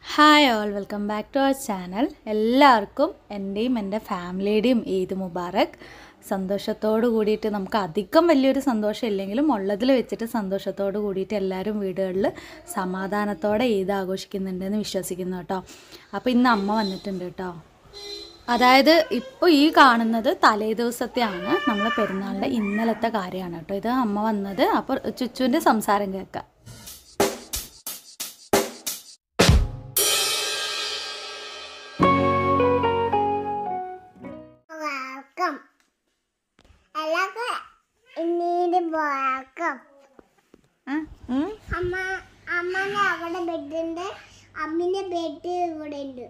Hi all welcome back to our channel എല്ലാവർക്കും എൻ്റെയും എൻ്റെ ഫാമിലിയുടെയും ഈദ് മുബാറക് സന്തോഷത്തോട് കൂടിയിട്ട് നമുക്ക് അധികം വലിയൊരു സന്തോഷം ഇല്ലെങ്കിലും ഉള്ളതിൽ വെച്ചിട്ട് സന്തോഷത്തോട് കൂടിയിട്ട് എല്ലാവരും വീടുകളിൽ സമാധാനത്തോടെ ഈദ് ആഘോഷിക്കുന്നുണ്ടെന്ന് വിശ്വസിക്കുന്നു കേട്ടോ അപ്പോൾ ഇന്ന് അമ്മ വന്നിട്ടുണ്ട് കേട്ടോ അതായത് ഇപ്പോൾ ഈ കാണുന്നത് തലേ ദിവസത്തെയാണ് നമ്മൾ പെരുന്നാളിൻ്റെ ഇന്നലത്തെ കാര്യമാണ് കേട്ടോ ഇത് അമ്മ വന്നത് അപ്പോൾ ചുച്ചുവിൻ്റെ സംസാരം കേൾക്കാം welcome. എല്ലാവർക്കും ഇന്നീട് welcome. അമ്മ അമ്മന്റെ അവിടെ ബെഡുണ്ട് അമ്മിന്റെ ബെഡ് ഇവിടെ ഉണ്ട്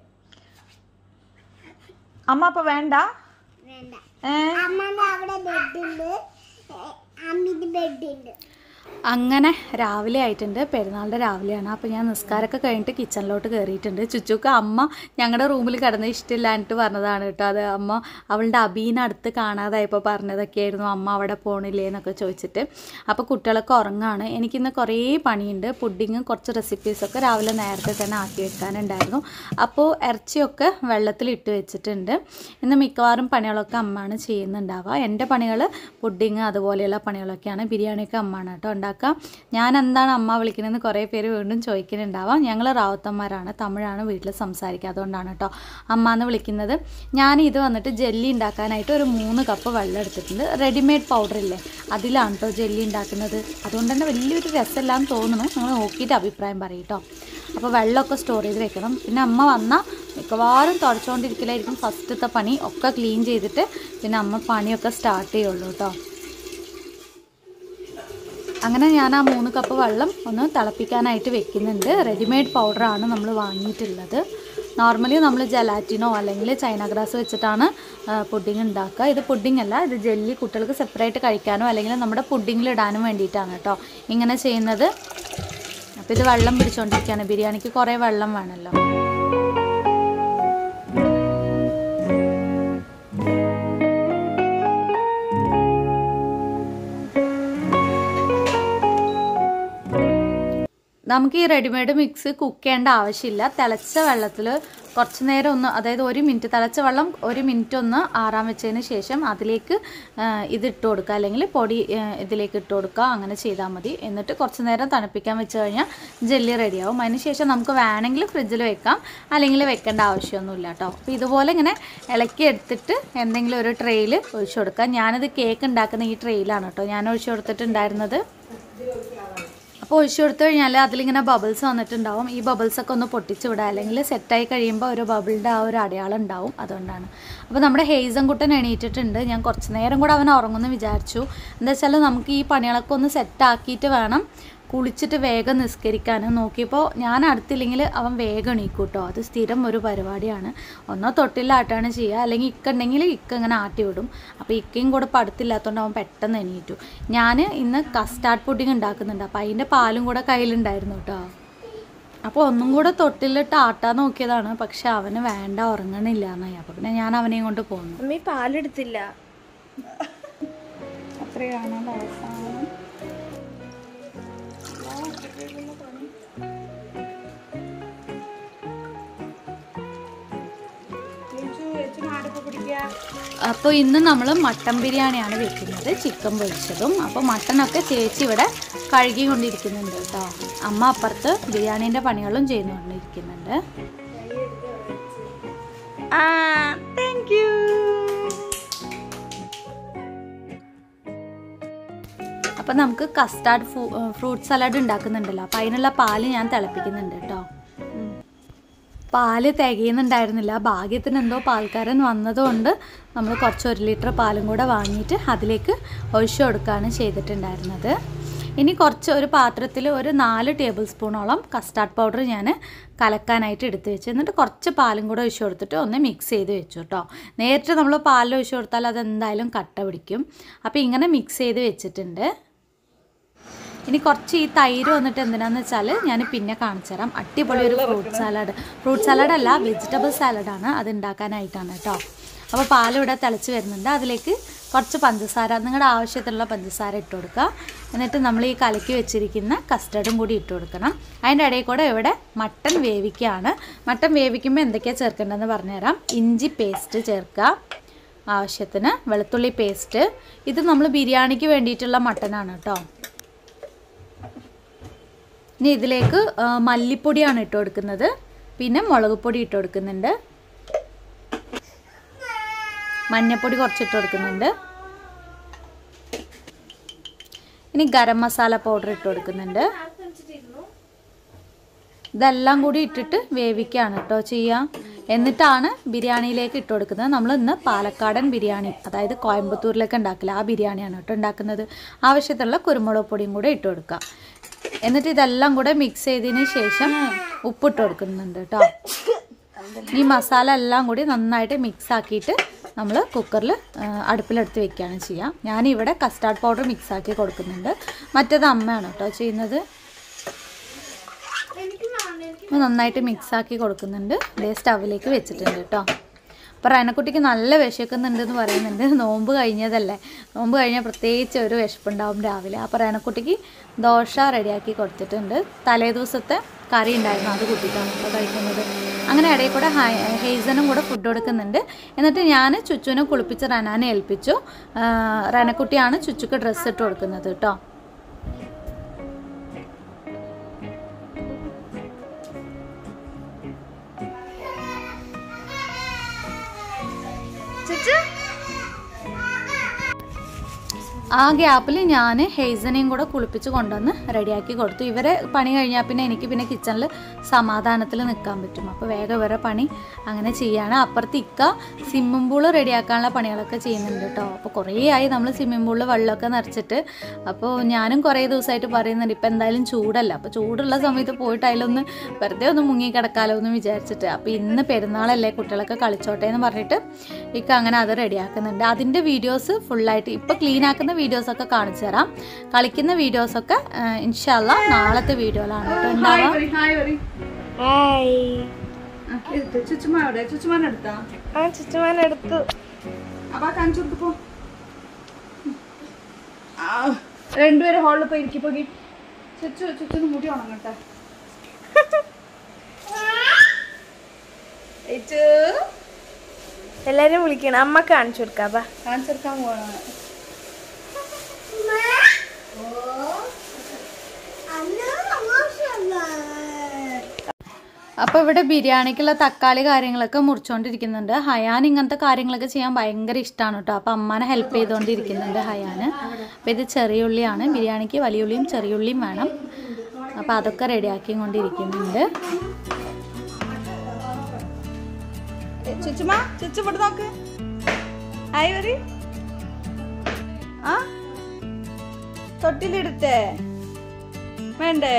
അമ്മ അപ്പൊ വേണ്ട വേണ്ട ഏ? അമ്മന്റെ അവിടെ ബെഡുണ്ട് അമ്മിന്റെ ബെഡ് ഉണ്ട് അങ്ങനെ രാവിലെ ആയിട്ടുണ്ട് പെരുന്നാളിൻ്റെ രാവിലെയാണ് അപ്പോൾ ഞാൻ നിസ്കാരമൊക്കെ കഴിഞ്ഞിട്ട് കിച്ചണിലോട്ട് കയറിയിട്ടുണ്ട് ചുച്ചുക്ക് അമ്മ ഞങ്ങളുടെ റൂമിൽ കിടന്ന് ഇഷ്ടമില്ലാഞ്ഞിട്ട് പറഞ്ഞതാണ് കേട്ടോ അത് അമ്മ അവളുടെ അബീനെ അടുത്ത് കാണാതായപ്പോൾ പറഞ്ഞതൊക്കെയായിരുന്നു അമ്മ അവിടെ പോണില്ലേ എന്നൊക്കെ ചോദിച്ചിട്ട് അപ്പോൾ കുട്ടികളൊക്കെ ഉറങ്ങാണ് എനിക്കിന്ന് കുറേ പണിയുണ്ട് പുഡിങ്ങും കുറച്ച് റെസിപ്പീസൊക്കെ രാവിലെ നേരത്തെ തന്നെ ആക്കി വെക്കാനുണ്ടായിരുന്നു അപ്പോൾ ഇറച്ചിയൊക്കെ വെള്ളത്തിൽ ഇട്ട് വെച്ചിട്ടുണ്ട് ഇന്ന് മിക്കവാറും പണികളൊക്കെ അമ്മയാണ് ചെയ്യുന്നുണ്ടാവുക എൻ്റെ പണികൾ പുഡിങ് അതുപോലെയുള്ള പണികളൊക്കെയാണ് ബിരിയാണിയൊക്കെ അമ്മയാണ് കേട്ടോ ഉണ്ടാക്കുക ഞാൻ എന്താണ് അമ്മ വിളിക്കുന്നതെന്ന് കുറേ പേര് വീണ്ടും ചോദിക്കുന്നുണ്ടാവാം ഞങ്ങൾ റാവുത്തന്മാരാണ് തമിഴാണ് വീട്ടിൽ സംസാരിക്കുക അതുകൊണ്ടാണ് കേട്ടോ അമ്മ എന്ന് വിളിക്കുന്നത് ഞാൻ ഇത് വന്നിട്ട് ജെല്ലി ഉണ്ടാക്കാനായിട്ട് ഒരു മൂന്ന് കപ്പ് വെള്ളം എടുത്തിട്ടുണ്ട് റെഡിമെയ്ഡ് പൗഡർ ഇല്ലേ അതിലാണ് കേട്ടോ ജെല്ലി ഉണ്ടാക്കുന്നത് അതുകൊണ്ട് തന്നെ വലിയൊരു രസമില്ലാന്ന് തോന്നുന്നു നിങ്ങൾ നോക്കിയിട്ട് അഭിപ്രായം പറയും കേട്ടോ അപ്പോൾ വെള്ളമൊക്കെ സ്റ്റോർ ചെയ്ത് വെക്കണം പിന്നെ അമ്മ വന്നാൽ മിക്കവാറും തുടച്ചുകൊണ്ടിരിക്കലായിരിക്കും ഫസ്റ്റത്തെ പണി ഒക്കെ ക്ലീൻ ചെയ്തിട്ട് പിന്നെ അമ്മ പണിയൊക്കെ സ്റ്റാർട്ട് ചെയ്യുള്ളൂ കേട്ടോ അങ്ങനെ ഞാൻ ആ മൂന്ന് കപ്പ് വെള്ളം ഒന്ന് തിളപ്പിക്കാനായിട്ട് വെക്കുന്നുണ്ട് റെഡിമെയ്ഡ് പൗഡറാണ് നമ്മൾ വാങ്ങിയിട്ടുള്ളത് നോർമലി നമ്മൾ ജലാറ്റിനോ അല്ലെങ്കിൽ ചൈന ഗ്രാസ് വെച്ചിട്ടാണ് പുഡിങ് ഉണ്ടാക്കുക ഇത് പുഡിംഗ് അല്ല ഇത് ജെല്ലി കുട്ടികൾക്ക് സെപ്പറേറ്റ് കഴിക്കാനോ അല്ലെങ്കിൽ നമ്മുടെ പുഡിങ്ങിൽ ഇടാനും വേണ്ടിയിട്ടാണ് കേട്ടോ ഇങ്ങനെ ചെയ്യുന്നത് അപ്പോൾ ഇത് വെള്ളം പിടിച്ചുകൊണ്ടിരിക്കുകയാണ് ബിരിയാണിക്ക് കുറേ വെള്ളം വേണമല്ലോ നമുക്ക് ഈ റെഡിമെയ്ഡ് മിക്സ് കുക്ക് ചെയ്യേണ്ട ആവശ്യമില്ല തിളച്ച വെള്ളത്തിൽ കുറച്ച് നേരം ഒന്ന് അതായത് ഒരു മിനിറ്റ് തിളച്ച വെള്ളം ഒരു മിനിറ്റ് ഒന്ന് ആറാൻ വെച്ചതിന് ശേഷം അതിലേക്ക് ആ, ഇത് ഇട്ട് കൊടുക്കുക അല്ലെങ്കിൽ പൊടി ആ, ഇതിലേക്ക് ഇട്ട് കൊടുക്കുക അങ്ങനെ ചെയ്താൽ മതി എന്നിട്ട് കുറച്ച് നേരം തണുപ്പിക്കാൻ വെച്ച് കഴിഞ്ഞാൽ ജെല്ലി റെഡിയാവും അതിന് ശേഷം നമുക്ക് വേണമെങ്കിൽ ഫ്രിഡ്ജിൽ വെക്കാം അല്ലെങ്കിൽ വെക്കേണ്ട ആവശ്യമൊന്നുമില്ല കേട്ടോ അപ്പോൾ ഇതുപോലെ ഇങ്ങനെ ഇളക്കി എടുത്തിട്ട് എന്തെങ്കിലും ഒരു ട്രെയിൽ ഒഴിച്ചു കൊടുക്കുക ഞാനിത് കേക്ക് ഉണ്ടാക്കുന്ന ഈ ട്രെയിലാണ് കേട്ടോ ഞാൻ ഒഴിച്ചു കൊടുത്തിട്ടുണ്ടായിരുന്നത് അപ്പോൾ ഒഴിച്ചു കൊടുത്തു കഴിഞ്ഞാൽ അതിലിങ്ങനെ ബബിൾസ് വന്നിട്ടുണ്ടാവും ഈ ബബിൾസ് ഒക്കെ ഒന്ന് പൊട്ടിച്ച് വിടുക അല്ലെങ്കിൽ സെറ്റായി കഴിയുമ്പോൾ ഒരു ബബിളിൻ്റെ ആ ഒരു അടയാളം ഉണ്ടാവും അതുകൊണ്ടാണ് അപ്പോൾ നമ്മുടെ ഹെയ്സൻ കുട്ടൻ എണീറ്റിട്ടുണ്ട് ഞാൻ കുറച്ച് നേരം കൂടെ അവൻ ഉറങ്ങുമെന്ന് വിചാരിച്ചു എന്താ വെച്ചാൽ നമുക്ക് ഈ പണികളൊക്കെ ഒന്ന് സെറ്റാക്കിയിട്ട് വേണം കുളിച്ചിട്ട് വേഗം നിസ്കരിക്കാൻ നോക്കിയപ്പോൾ ഞാൻ അടുത്തില്ലെങ്കിൽ അവൻ വേഗം എണീക്കും കേട്ടോ അത് സ്ഥിരം ഒരു പരിപാടിയാണ് ഒന്നോ തൊട്ടിലാട്ടാണ് ചെയ്യുക അല്ലെങ്കിൽ ഇക്ക ഉണ്ടെങ്കിൽ ഇക്ക ഇങ്ങനെ ആട്ടി വിടും അപ്പോൾ ഇക്കയും കൂടെ ഇപ്പോൾ അടുത്തില്ലാത്തതുകൊണ്ട് അവൻ പെട്ടെന്ന് എണീറ്റു ഞാൻ ഇന്ന് കസ്റ്റാർഡ് പുഡിങ് ഉണ്ടാക്കുന്നുണ്ട് അപ്പോൾ അതിൻ്റെ പാലും കൂടെ കയ്യിലുണ്ടായിരുന്നു കേട്ടോ അപ്പോൾ ഒന്നും കൂടെ തൊട്ടിലിട്ട് ആട്ടാൻ നോക്കിയതാണ് പക്ഷെ അവന് വേണ്ട ഉറങ്ങണില്ല എന്നായി അപ്പോൾ പിന്നെ ഞാൻ അവനെയും കൊണ്ട് പോന്നു അമ്മ ഈ പാലെടുത്തില്ല അത്രയാണ് അവസാനം അപ്പോൾ ഇന്ന് നമ്മൾ മട്ടൻ ബിരിയാണിയാണ് വെക്കുന്നത് ചിക്കൻ പൊരിച്ചതും അപ്പോൾ മട്ടനൊക്കെ ചേച്ചി ഇവിടെ കഴുകി കൊണ്ടിരിക്കുന്നുണ്ട് കേട്ടോ അമ്മ അപ്പുറത്ത് ബിരിയാണീൻ്റെ പണികളും ചെയ്തുകൊണ്ടിരിക്കുന്നുണ്ട് ആ താങ്ക് യു അപ്പോൾ നമുക്ക് കസ്റ്റാർഡ് ഫ്രൂട്ട് സലാഡ് ഉണ്ടാക്കുന്നുണ്ടല്ലോ അപ്പോൾ അതിനുള്ള പാല് ഞാൻ തിളപ്പിക്കുന്നുണ്ട് കേട്ടോ ഉം. പാല് തികയുന്നുണ്ടായിരുന്നില്ല ഭാഗ്യത്തിന് എന്തോ പാൽക്കാരൻ വന്നതുകൊണ്ട് നമ്മൾ കുറച്ച് ഒരു ലിറ്റർ പാലും കൂടെ വാങ്ങിയിട്ട് അതിലേക്ക് ഒഴിച്ചു കൊടുക്കുകയാണ് ചെയ്തിട്ടുണ്ടായിരുന്നത് ഇനി കുറച്ച് ഒരു പാത്രത്തിൽ ഒരു നാല് ടേബിൾ സ്പൂണോളം കസ്റ്റാർഡ് പൗഡർ ഞാൻ കലക്കാനായിട്ട് എടുത്ത് വെച്ചു എന്നിട്ട് കുറച്ച് പാലും കൂടെ ഒഴിച്ചു കൊടുത്തിട്ട് ഒന്ന് മിക്സ് ചെയ്ത് വെച്ചു കേട്ടോ നേരിട്ട് നമ്മൾ പാലിൽ ഒഴിച്ചു കൊടുത്താൽ അത് എന്തായാലും കട്ട പിടിക്കും അപ്പോൾ ഇങ്ങനെ മിക്സ് ചെയ്ത് വെച്ചിട്ടുണ്ട് ഇനി കുറച്ച് ഈ തൈര് വന്നിട്ട് എന്തിനാന്ന് വെച്ചാൽ ഞാൻ പിന്നെ കാണിച്ചു തരാം അടിപൊളി ഒരു ഫ്രൂട്ട് സാലഡ് ഫ്രൂട്ട് സാലഡ് അല്ല വെജിറ്റബിൾ സാലഡാണ് അത് ഉണ്ടാക്കാനായിട്ടാണ് കേട്ടോ അപ്പോൾ പാൽ ഇവിടെ തിളച്ച് വരുന്നുണ്ട് അതിലേക്ക് കുറച്ച് പഞ്ചസാര നിങ്ങളുടെ ആവശ്യത്തിലുള്ള പഞ്ചസാര ഇട്ട് കൊടുക്കുക എന്നിട്ട് നമ്മൾ ഈ കലക്കി വെച്ചിരിക്കുന്ന കസ്റ്റർഡും കൂടി ഇട്ട് കൊടുക്കണം അതിൻ്റെ ഇടയിൽ കൂടെ ഇവിടെ മട്ടൻ വേവിക്കുകയാണ് മട്ടൻ വേവിക്കുമ്പോൾ എന്തൊക്കെയാണ് ചേർക്കേണ്ടതെന്ന് പറഞ്ഞുതരാം ഇഞ്ചി പേസ്റ്റ് ചേർക്കുക ആവശ്യത്തിന് വെളുത്തുള്ളി പേസ്റ്റ് ഇത് നമ്മൾ ബിരിയാണിക്ക് വേണ്ടിയിട്ടുള്ള മട്ടനാണ് കേട്ടോ ഇനി ഇതിലേക്ക് ആ, മല്ലിപ്പൊടിയാണ് ഇട്ട് കൊടുക്കുന്നത് പിന്നെ മുളക് പൊടി ഇട്ട് കൊടുക്കുന്നുണ്ട് മഞ്ഞപ്പൊടി കുറച്ച് ഇട്ട് കൊടുക്കുന്നുണ്ട് ഇനി ഗരം മസാല പൗഡർ ഇട്ട് കൊടുക്കുന്നുണ്ട് ഇതെല്ലാം കൂടി ഇട്ടിട്ട് വേവിക്കുകയാണ് കേട്ടോ ചെയ്യുക എന്നിട്ടാണ് ബിരിയാണിയിലേക്ക് ഇട്ട് കൊടുക്കുന്നത് നമ്മൾ ഇന്ന് പാലക്കാടൻ ബിരിയാണി അതായത് കോയമ്പത്തൂരിലേക്ക് ഉണ്ടാക്കില്ല ആ ബിരിയാണിയാണ് കേട്ടോ ഉണ്ടാക്കുന്നത് ആവശ്യത്തിലുള്ള കുരുമുളക് പൊടിയും കൂടെ ഇട്ട് കൊടുക്കുക എന്നിട്ട് ഇതെല്ലാം കൂടെ മിക്സ് ചെയ്തതിന് ശേഷം ഉപ്പിട്ട് കൊടുക്കുന്നുണ്ട് കേട്ടോ ഈ മസാല എല്ലാം കൂടി നന്നായിട്ട് മിക്സ് ആക്കിയിട്ട് നമ്മൾ കുക്കറിൽ അടുപ്പിലെടുത്ത് വെക്കുകയാണ് ചെയ്യുക ഞാനിവിടെ കസ്റ്റാർഡ് പൗഡർ മിക്സ് ആക്കി കൊടുക്കുന്നുണ്ട് മറ്റേത് അമ്മയാണ് കേട്ടോ ചെയ്യുന്നത് അപ്പോൾ നന്നായിട്ട് മിക്സ് ആക്കി കൊടുക്കുന്നുണ്ട് ഇതേ സ്റ്റവിലേക്ക് വെച്ചിട്ടുണ്ട് കേട്ടോ അപ്പോൾ റനക്കുട്ടിക്ക് നല്ല വിശക്കുന്നുണ്ട് എന്ന് പറയുന്നുണ്ട് നോമ്പ് കഴിഞ്ഞതല്ലേ നോമ്പ് കഴിഞ്ഞാൽ പ്രത്യേകിച്ച് ഒരു വിശപ്പുണ്ടാവും രാവിലെ അപ്പോൾ റനക്കുട്ടിക്ക് ദോശ റെഡിയാക്കി കൊടുത്തിട്ടുണ്ട് തലേ ദിവസത്തെ കറി ഉണ്ടായിരുന്നു അത് കൂട്ടിയിട്ടാണ് ഇപ്പോൾ കഴിക്കുന്നത് അങ്ങനെ ഇടയിൽ കൂടെ ഹൈ- ഹെയ്സനും കൂടെ ഫുഡ് കൊടുക്കുന്നുണ്ട് എന്നിട്ട് ഞാൻ ചുച്ചുവിനെ കുളിപ്പിച്ച് റനാനെ ഏൽപ്പിച്ചു ആ, റനക്കുട്ടിയാണ് ചുച്ചുക്ക് ഡ്രസ്സ് ഇട്ട് കൊടുക്കുന്നത് കേട്ടോ ചുച്ചു ആ ഗ്യാപ്പിൽ ഞാൻ ഹെയ്സനെയും കൂടെ കുളിപ്പിച്ച് കൊണ്ടുവന്ന് റെഡിയാക്കി കൊടുത്തു ഇവരെ പണി കഴിഞ്ഞാൽ പിന്നെ എനിക്ക് പിന്നെ കിച്ചണിൽ സമാധാനത്തിൽ നിൽക്കാൻ പറ്റും അപ്പോൾ വേഗം ഇവരെ പണി അങ്ങനെ ചെയ്യാണ് അപ്പുറത്ത് ഇക്ക സ്വിമ്മിംഗ് പൂള് റെഡിയാക്കാനുള്ള പണികളൊക്കെ ചെയ്യുന്നുണ്ട് കേട്ടോ അപ്പോൾ കുറേ ആയി നമ്മൾ സ്വിമ്മിംഗ് പൂളിൽ വെള്ളമൊക്കെ നിറച്ചിട്ട് അപ്പോൾ ഞാനും കുറേ ദിവസമായിട്ട് പറയുന്നുണ്ട് ഇപ്പം എന്തായാലും ചൂടല്ല അപ്പോൾ ചൂടുള്ള സമയത്ത് പോയിട്ട് അതിലൊന്ന് വെറുതെ ഒന്ന് മുങ്ങി കിടക്കാലോ എന്ന് വിചാരിച്ചിട്ട് അപ്പോൾ ഇന്ന് പെരുന്നാളല്ലേ കുട്ടികളൊക്കെ കളിച്ചോട്ടെ എന്ന് പറഞ്ഞിട്ട് ഇക്ക അങ്ങനെ അത് റെഡിയാക്കുന്നുണ്ട് അതിൻ്റെ വീഡിയോസ് ഫുള്ളായിട്ട് ഇപ്പോൾ ക്ലീൻ ആക്കുന്ന വീഡിയോസൊക്കെ കാണിച്ചു തരാം കളിക്കുന്ന വീഡിയോസൊക്കെ ഇൻഷാല്ല നാളത്തെ വീഡിയോയിലാണ് കേട്ടോ ഉണ്ടാവുക ഹായ് ചുച്ചുമാവിടെ ചുച്ചുമാൻ എടുത്താ ആ ചുറ്റുമാൻ എടുത്തു അപ്പൊ കാണിച്ചു കൊടുക്ക് പോ ആ, രണ്ടുപേരും ഹാളിൽ പോയി ഇരിക്കി പോയി ചുച്ചു ചുച്ചു മുടി ഉണങ്ങട്ടെ ഏച്ചു എല്ലാരും വിളിക്കണം അമ്മ കാണിച്ചു കൊടുക്കാം ബാ കാണിച്ചെടുക്കാൻ പോവാണ് അന്ന് മോശമല്ല അപ്പോൾ ഇവിടെ ബിരിയാണിക്കുള്ള തക്കാളി കാര്യങ്ങളൊക്കെ മുറിച്ചുകൊണ്ടിരിക്കുന്നുണ്ട് ഹയാൻ ഇങ്ങനത്തെ കാര്യങ്ങളൊക്കെ ചെയ്യാൻ ഭയങ്കര ഇഷ്ടമാണ് കേട്ടോ അപ്പോൾ അമ്മാനെ ഹെൽപ്പ് ചെയ്തുകൊണ്ടിരിക്കുന്നുണ്ട് ഹയാന് അപ്പോൾ ഇത് ചെറിയ ഉള്ളിയാണ് ബിരിയാണിക്ക് വലിയ ഉള്ളിയും ചെറിയ ഉള്ളിയും വേണം അപ്പോൾ അതൊക്കെ റെഡിയാക്കി കൊണ്ടിരിക്കുന്നുണ്ട് ചുച്ചുമാ ചുച്ചു ഇവിടെ നോക്ക് ഹായ് വരി ആ തൊട്ടിലെടുത്തേ വേണ്ടേ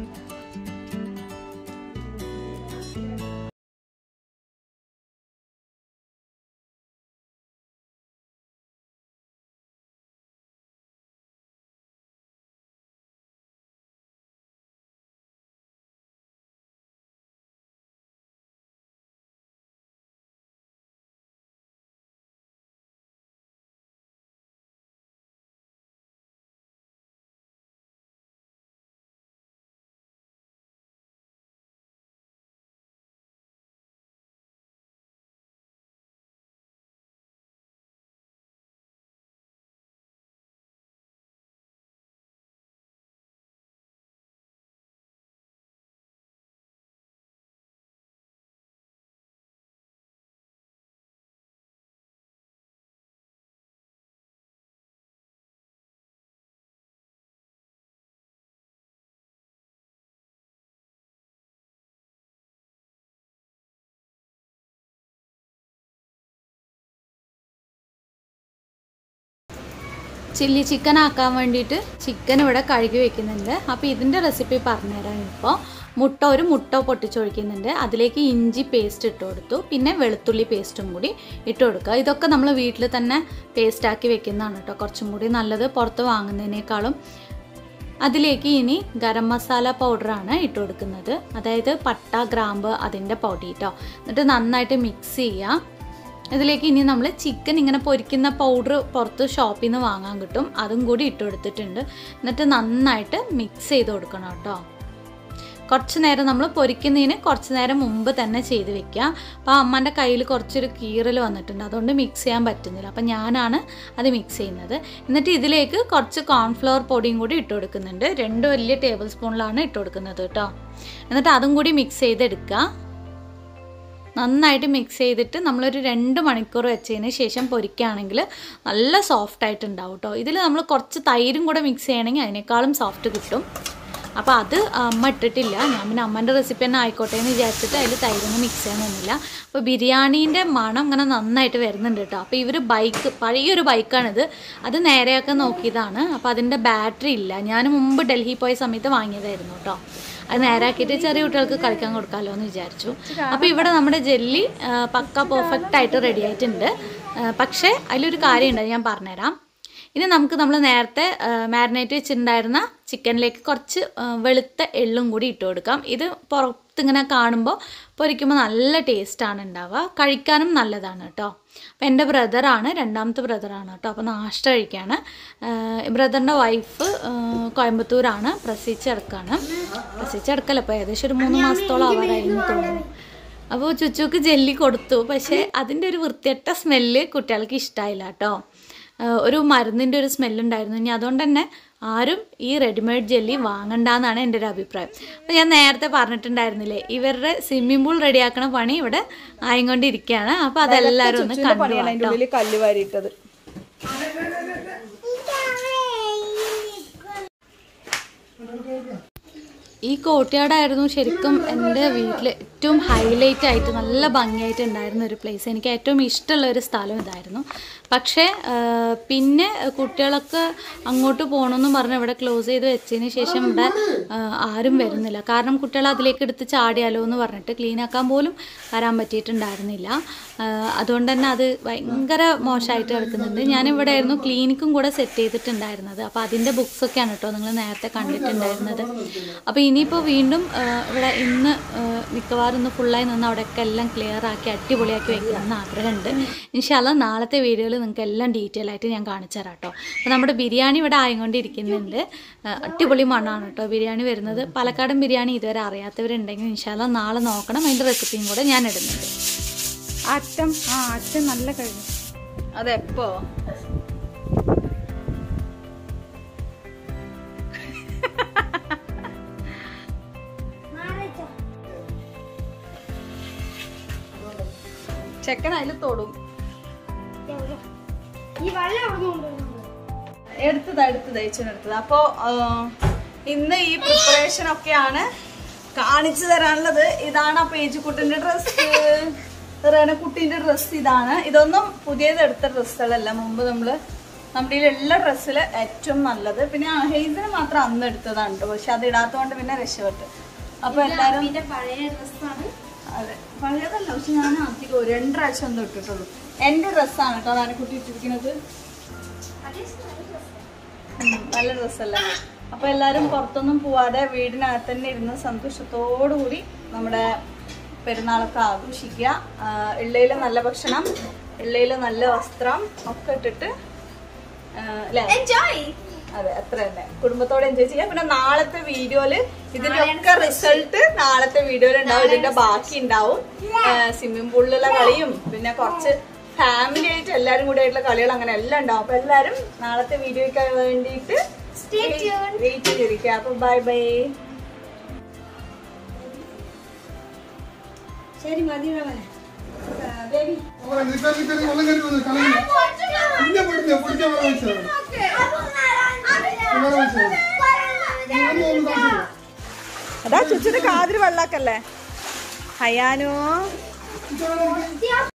ചില്ലി ചിക്കൻ ആക്കാൻ വേണ്ടിയിട്ട് ചിക്കൻ ഇവിടെ കഴുകി വെക്കുന്നുണ്ട് അപ്പോൾ ഇതിൻ്റെ റെസിപ്പി പറഞ്ഞുതരാം ഇപ്പോൾ മുട്ട ഒരു മുട്ട പൊട്ടിച്ചൊഴിക്കുന്നുണ്ട് അതിലേക്ക് ഇഞ്ചി പേസ്റ്റ് ഇട്ട് കൊടുത്തു പിന്നെ വെളുത്തുള്ളി പേസ്റ്റും കൂടി ഇട്ട് കൊടുക്കുക ഇതൊക്കെ നമ്മൾ വീട്ടിൽ തന്നെ പേസ്റ്റാക്കി വെക്കുന്നതാണ് കേട്ടോ കുറച്ചും കൂടി നല്ലത് പുറത്ത് വാങ്ങുന്നതിനേക്കാളും അതിലേക്ക് ഇനി ഗരം മസാല പൗഡറാണ് ഇട്ട് കൊടുക്കുന്നത് അതായത് പട്ട ഗ്രാമ്പ് അതിൻ്റെ പൊടി കേട്ടോ എന്നിട്ട് നന്നായിട്ട് മിക്സ് ചെയ്യുക ഇതിലേക്ക് ഇനി നമ്മൾ ചിക്കൻ ഇങ്ങനെ പൊരിക്കുന്ന പൗഡർ പുറത്ത് ഷോപ്പിൽ നിന്ന് വാങ്ങാൻ കിട്ടും അതും കൂടി ഇട്ട് കൊടുത്തിട്ടുണ്ട് എന്നിട്ട് നന്നായിട്ട് മിക്സ് ചെയ്ത് കൊടുക്കണം കേട്ടോ കുറച്ച് നേരം നമ്മൾ പൊരിക്കുന്നതിന് കുറച്ച് നേരം മുമ്പ് തന്നെ ചെയ്ത് വെക്കുക അപ്പോൾ അമ്മൻ്റെ കയ്യിൽ കുറച്ചൊരു കീറൽ വന്നിട്ടുണ്ട് അതുകൊണ്ട് മിക്സ് ചെയ്യാൻ പറ്റുന്നില്ല അപ്പം ഞാനാണ് അത് മിക്സ് ചെയ്യുന്നത് എന്നിട്ട് ഇതിലേക്ക് കുറച്ച് കോൺഫ്ലവർ പൊടിയും കൂടി ഇട്ട് കൊടുക്കുന്നുണ്ട് രണ്ട് വലിയ ടേബിൾ സ്പൂണിലാണ് ഇട്ട് കൊടുക്കുന്നത് കേട്ടോ എന്നിട്ട് അതും കൂടി മിക്സ് ചെയ്തെടുക്കുക നന്നായിട്ട് മിക്സ് ചെയ്തിട്ട് നമ്മളൊരു രണ്ട് മണിക്കൂർ വെച്ചതിന് ശേഷം പൊരിക്കുകയാണെങ്കിൽ നല്ല സോഫ്റ്റ് ആയിട്ട് ഉണ്ടാവും കേട്ടോ ഇതിൽ നമ്മൾ കുറച്ച് തൈരും കൂടെ മിക്സ് ചെയ്യണമെങ്കിൽ അതിനേക്കാളും സോഫ്റ്റ് കിട്ടും അപ്പോൾ അത് അമ്മ ഇട്ടിട്ടില്ല ഞാൻ പിന്നെ അമ്മൻ്റെ റെസിപ്പി തന്നെ ആയിക്കോട്ടെ എന്ന് വിചാരിച്ചിട്ട് അതിൽ തൈരൊന്നും മിക്സ് ചെയ്യാനൊന്നുമില്ല അപ്പോൾ ബിരിയാണീൻ്റെ മണം ഇങ്ങനെ നന്നായിട്ട് വരുന്നുണ്ട് കേട്ടോ അപ്പോൾ ഇവർ ബൈക്ക് പഴയൊരു ബൈക്കാണിത് അത് നേരെയാക്കാൻ നോക്കിയതാണ് അപ്പോൾ അതിൻ്റെ ബാറ്ററി ഇല്ല ഞാൻ മുമ്പ് ഡൽഹി പോയ സമയത്ത് വാങ്ങിയതായിരുന്നു കേട്ടോ അത് നേരാക്കിയിട്ട് ചെറിയ കുട്ടികൾക്ക് കളിക്കാൻ കൊടുക്കാമല്ലോ എന്ന് വിചാരിച്ചു അപ്പോൾ ഇവിടെ നമ്മുടെ ജെല്ലി ആ, പക്ക പെർഫെക്റ്റ് ആയിട്ട് റെഡി ആയിട്ടുണ്ട് ആ, പക്ഷേ അതിലൊരു കാര്യമുണ്ട് അത് ഞാൻ പറഞ്ഞുതരാം ഇനി നമുക്ക് നമ്മൾ നേരത്തെ മാരിനേറ്റ് വെച്ചിട്ടുണ്ടായിരുന്ന ചിക്കനിലേക്ക് കുറച്ച് ആ, വെളുത്ത എള്ളും കൂടി ഇട്ട് കൊടുക്കാം ഇത് പുറത്തിങ്ങനെ കാണുമ്പോൾ പൊരിക്കുമ്പോൾ നല്ല ടേസ്റ്റാണ് ഉണ്ടാവുക കഴിക്കാനും നല്ലതാണ് കേട്ടോ അപ്പോൾ എൻ്റെ ബ്രദറാണ് രണ്ടാമത്തെ ബ്രദറാണ് കേട്ടോ അപ്പോൾ നാഷ്ട കഴിക്കുകയാണ് ബ്രദറിൻ്റെ വൈഫ് കോയമ്പത്തൂരാണ് പ്രസവിച്ചെടുക്കാണ് പ്രസവിച്ചെടുക്കല്ല ഇപ്പോൾ ഏകദേശം ഒരു മൂന്ന് മാസത്തോളം ആവാറായിരുന്നു തോന്നുന്നു അപ്പോൾ ചുച്ചുക്ക് ജെല്ലി കൊടുത്തു പക്ഷേ അതിൻ്റെ ഒരു വൃത്തിയട്ട സ്മെല്ല് കുട്ടികൾക്ക് ഇഷ്ടമായില്ല കേട്ടോ ആഹ് ഒരു മരുന്നിൻ്റെ ഒരു സ്മെല്ലുണ്ടായിരുന്നു ഇനി അതുകൊണ്ട് തന്നെ ആരും ഈ റെഡിമെയ്ഡ് ജെല്ലി വാങ്ങണ്ടെന്നാണ് എൻ്റെ ഒരു അഭിപ്രായം അപ്പോൾ ഞാൻ നേരത്തെ പറഞ്ഞിട്ടുണ്ടായിരുന്നില്ലേ ഇവരുടെ സ്വിമ്മിംഗ് പൂൾ റെഡിയാക്കണ പണി ഇവിടെ ആയിക്കൊണ്ടിരിക്കുകയാണ് അപ്പോൾ അതെല്ലാവരും ഒന്ന് കണ്ടു പണിയാണ് അതിന്റെ കേട്ടോ ഉള്ളിൽ കല്ല് വാരിയിട്ടത് ഈ കോട്ടയാടായിരുന്നു ശരിക്കും എൻ്റെ വീട്ടിൽ ഏറ്റവും ഹൈലൈറ്റ് ആയിട്ട് നല്ല ഭംഗിയായിട്ട് ഉണ്ടായിരുന്ന ഒരു പ്ലേസ് എനിക്ക് ഏറ്റവും ഇഷ്ടമുള്ള ഒരു സ്ഥലം ഇതായിരുന്നു പക്ഷേ ആ, പിന്നെ കുട്ടികളൊക്കെ അങ്ങോട്ട് പോകണമെന്ന് പറഞ്ഞ് ഇവിടെ ക്ലോസ് ചെയ്ത് വെച്ചതിന് ശേഷം ഇവിടെ ആ, ആരും വരുന്നില്ല കാരണം കുട്ടികൾ അതിലേക്ക് എടുത്ത് ചാടിയാലോ എന്ന് പറഞ്ഞിട്ട് ക്ലീൻ ആക്കാൻ പോലും വരാൻ പറ്റിയിട്ടുണ്ടായിരുന്നില്ല ആ, അതുകൊണ്ട് തന്നെ അത് ഭയങ്കര മോശമായിട്ട് കിടക്കുന്നുണ്ട് ഞാനിവിടെ ആയിരുന്നു ക്ലിനിക്കും കൂടെ സെറ്റ് ചെയ്തിട്ടുണ്ടായിരുന്നത് അപ്പോൾ അതിൻ്റെ ബുക്സൊക്കെയാണ് കേട്ടോ നിങ്ങൾ നേരത്തെ കണ്ടിട്ടുണ്ടായിരുന്നത് അപ്പോൾ ഇനിയിപ്പോൾ വീണ്ടും ആ, ഇവിടെ ഇന്ന് ആ, മിക്കവാറും ഇന്ന് ഫുള്ളായി നിന്ന് അവിടെയൊക്കെ എല്ലാം ക്ലിയർ ആക്കി അടിപൊളിയാക്കി വെക്കണമെന്ന് ആഗ്രഹമുണ്ട് ഇൻഷാല്ല നാളത്തെ വീഡിയോയിൽ നിങ്ങൾക്ക് എല്ലാം ഡീറ്റെയിൽ ആയിട്ട് ഞാൻ കാണിച്ചു തരാം കേട്ടോ അപ്പോൾ നമ്മുടെ ബിരിയാണി ഇവിടെ ആയിക്കൊണ്ടിരിക്കുന്നുണ്ട് ആ, അടിപൊളി മണ്ണാണ് കേട്ടോ ബിരിയാണി വരുന്നത് പാലക്കാടൻ ബിരിയാണി ഇതുവരെ അറിയാത്തവരുണ്ടെങ്കിൽ ഇൻഷാല്ല നാളെ നോക്കണം അതിൻ്റെ റെസിപ്പിയും കൂടെ ഞാൻ ഇടുന്നുണ്ട് അറ്റം ആ അറ്റം നല്ല കഴിഞ്ഞു അതെപ്പോ ചെക്കൻ അതിൽ തൊടും ഈ വെള്ളം അവിടെ കൊണ്ടുവരുന്നു എടുത്തത് എടുത്തത് അയച്ചെടുത്തത് അപ്പോ ആ, ഇന്ന് ഈ പ്രിപ്പറേഷൻ ഒക്കെയാണ് കാണിച്ചു തരാനുള്ളത് ഇതാണ് ആ പേജുക്കുട്ടിന്റെ ഡ്രസ്സ് റേനക്കുട്ടീന്റെ ഡ്രസ്സ് ഇതാണ് ഇതൊന്നും പുതിയത് എടുത്ത ഡ്രസ്സുകളല്ല മുമ്പ് നമ്മള് നമ്മുടെ കയ്യിലുള്ള ഡ്രസ്സിൽ ഏറ്റവും നല്ലത് പിന്നെ ഹെയ്സിന് മാത്രം അന്ന് എടുത്തതാണ് കേട്ടോ പക്ഷെ അത് ഇടാത്തതുകൊണ്ട് പിന്നെ രക്ഷപ്പെട്ടു അപ്പൊ എല്ലാരും അതെ പഴയതല്ല പക്ഷെ ഞാൻ അധികം ഒരു രണ്ട് പ്രാവശ്യം ഒന്നും ഇട്ടിട്ടുള്ളൂ എന്റെ ഡ്രസ്സാണ് കേട്ടോ റേനക്കുട്ടി ഇട്ടിരിക്കുന്നത് ഉം, നല്ല ഡ്രസ്സല്ലേ അപ്പൊ എല്ലാരും പുറത്തൊന്നും പോവാതെ വീടിനകത്ത് തന്നെ ഇരുന്ന് സന്തോഷത്തോടു കൂടി നമ്മുടെ പെരുന്നാളൊക്കെ ആഘോഷിക്കുക ഇള്ളയില് നല്ല ഭക്ഷണം ഇള്ളയില് നല്ല വസ്ത്രം ഒക്കെ ഇട്ടിട്ട് ആ, ല്ലേ? അതെ അത്ര തന്നെ കുടുംബത്തോടെ എൻജോയ് ചെയ്യാം പിന്നെ നാളത്തെ വീഡിയോയില് ഇതിന്റെ ഒക്കെ റിസൾട്ട് നാളത്തെ വീഡിയോയിൽ ഉണ്ടാവും ഇതിന്റെ ബാക്കി ഉണ്ടാവും സ്വിമ്മിംഗ് പൂളിലുള്ള കളിയും പിന്നെ കുറച്ച് ഫാമിലി ആയിട്ട് എല്ലാരും കൂടെ ആയിട്ടുള്ള കളികൾ അങ്ങനെ എല്ലാം ഉണ്ടാവും അപ്പൊ എല്ലാരും നാളത്തെ വീഡിയോയ്ക്ക് വേണ്ടിയിട്ട് വെയിറ്റ് ചെയ്തിരിക്കുക അപ്പൊ ബൈ ബൈ ശരി മതി ബേബി അവരെ നിൽക്കാൻ നിൽക്കാൻ വെള്ളം കയറി വന്ന് കളഞ്ഞു ഇന്നെ പിടിച്ച പിടിക്കാൻ വെള്ളം വെച്ചതാണ് വെള്ളം വെച്ചതാണ് ഒന്ന് ഒന്ന് കാണിച്ചു അതാ ചുച്ചിന്റെ കാതിരി വെള്ളാക്കല്ലേ ഹയാനോ ഇതാണ്